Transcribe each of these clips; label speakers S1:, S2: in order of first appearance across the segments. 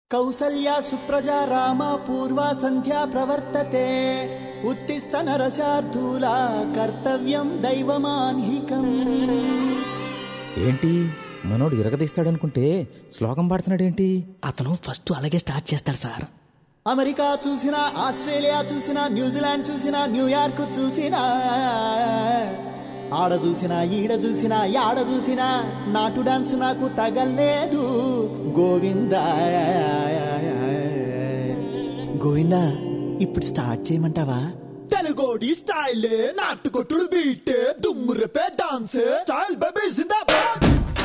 S1: కౌసల్యా సుప్రజా రామ పూర్వా సంధ్యా ప్రవర్తతే ఉత్తిష్ట నరశార్దూల కర్తవ్యం దైవమాన్హికం
S2: ఏంటి మనోడు ఇరగదీస్తాడనుకుంటే శ్లోకం పాడుతున్నాడేంటి
S3: అతను ఫస్ట్ అలాగే స్టార్ట్ చేస్తాడు సార్
S1: అమెరికా చూసినా ఆస్ట్రేలియా చూసినా న్యూజిలాండ్ చూసినా న్యూయార్క్ చూసినా ఆడ చూసినా ఈడ చూసినా యాడ చూసినా నాటు డాన్స్ నాకు తగలేదు గోవింద గోవింద ఇప్పుడు స్టార్ట్ చేయమంటావా తెలుగోడి స్టైల్ నాటుకొట్టుడు బీట్ దుమ్ము రేపే డాన్స్ స్టైల్ బేబీ జిందాబాద్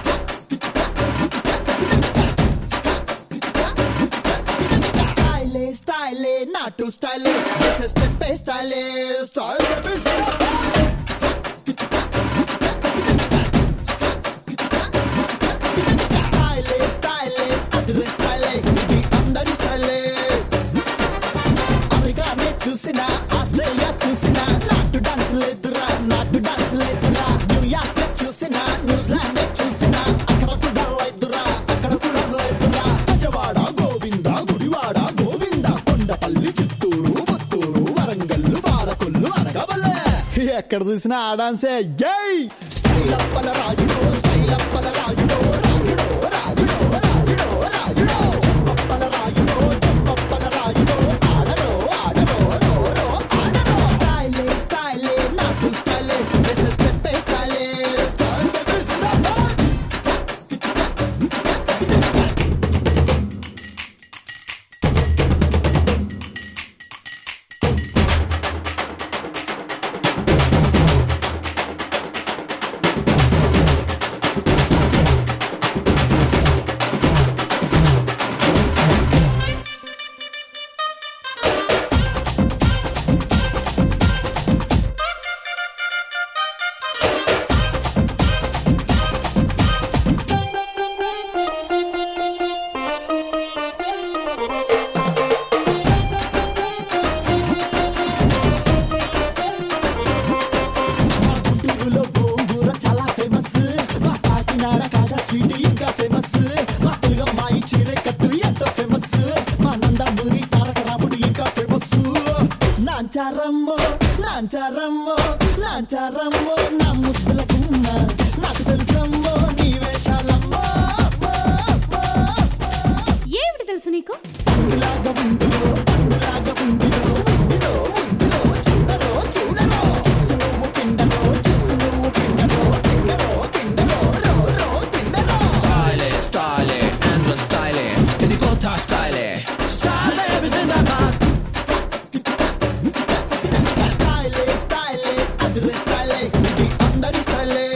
S1: స్టైలే స్టైలే నాటు స్టైలే స్టెప్ స్టైలే స్టైల్ బేబీ జిందాబాద్ స్టైలే స్టైలే అదిరే స్టైలే ఇది అందరి స్టైలే అమెరికానే చూసినా ఆస్ట్రేలియా చూసినా నాటు డాన్స్ లేదురా నాటు డాన్స్ లేదురా న్యూయార్క్ చూసినా న్యూజిలాండ్ చూసినా అక్కడ కూడా లేదురా అక్కడ కూడా లేదురా విజయవాడ గోవింద గుడివాడ గోవింద కొండపల్లి చిత్తూరు పుత్తూరు వరంగల్లు పాలకొల్లు అనగవల్లే ఎక్కడ చూసినా ఆ డాన్సే జై స్టైలప్పల రాజుడో స్టైలప్పల రాజుడో రాజుడో రాజుడో రాజుడో రాజుడో చెంపప్పల రాజుడో చెంపప్పల రాజుడో ఆడరో ఆడరో రో రో ఆడరో స్టైలే స్టైలే నాటు స్టైలే దిస్ ఇస్ స్టెప్ స్టైలే స్టైల్ బేబీ జిందాబాద్ మా గుంటూరులో గోంగూర చాలా ఫేమస్ మా కాకినాడ కాజా స్వీట్ ఇంకా ఫేమస్ మా తెలుగమ్మాయి చీరె కట్టు ఎంతో ఫేమస్ మా నందమూరి తారక రాముడు ఇంకా ఫేమస్ నాంచారమ్మో నాంచారమ్మో నాంచారమ్మో నా ముద్దుల గుమ్మ నాకు తెలుసమ్మో నీ వేషాలమ్మో అమ్మో, అమ్మో,
S4: ఏమిటి తెలుసు నీకు
S1: పండులాగా ఉందిరో పండులాగా ఉందిరో ఉందిరో ఉందిరో చూడరో చూడరో చూసు నువ్వు పిండరో చూసు నువ్వు పిండరో పిండరో పిండరో రో రో పిండరో
S5: Style, style, Andrew style, ఇది కొత్త style. Style జిందాబాద్
S1: స్టైలే స్టైలే అదిరే స్టైలే ఇది అందరి స్టైలే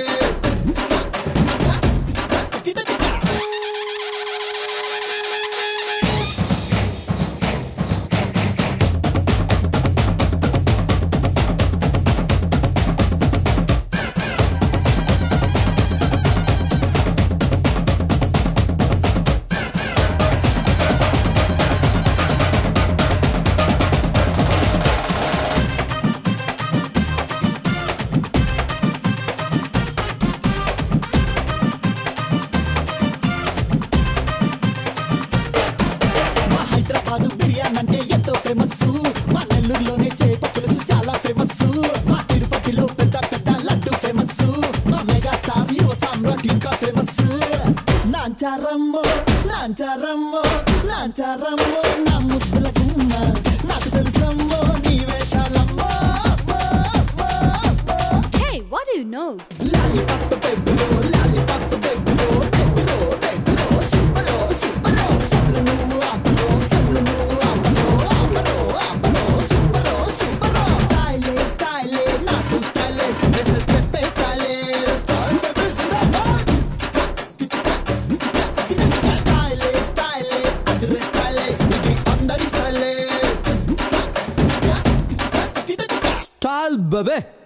S1: మా హైదరాబాద్ బిర్యానీ అంటే ఎంతో ఫేమస్ మా నెల్లూరులోనే చేప పులుసు చాలా ఫేమస్ మా తిరుపతిలో పెద్ద పెద్ద లడ్డు ఫేమస్ మా మెగా స్టార్ యువ సామ్రాట్ ఇంకా ఫేమస్ నాంచారమ్మో నాంచారమ్మో నాంచారమ్మో నా ముద్దుల గుమ్మ నాకు తెలుసమ్మో నీ వేషాలమ్మో అమ్మో, అమ్మో, అమ్మో.
S4: Hey what you know
S1: lollipop బేబీరో లాలిపాప్ బేబీరో బేబీరో బేబీరో సూపరో సూపరో సల్లు నువ్వు ఆపరో సల్లు నువ్వు ఆపరో ఆపరో ఆపరో సూపరో సూపరో స్టైలే స్టైలే నాటు స్టైలే దిస్ ఇస్ స్టెప్ స్టైలే స్టైల్ బేబీ జిందాబాద్ స్టైలే స్టైలే అదిరే స్టైలే ఇది అందరి స్టైలే
S5: స్టైల్ బబే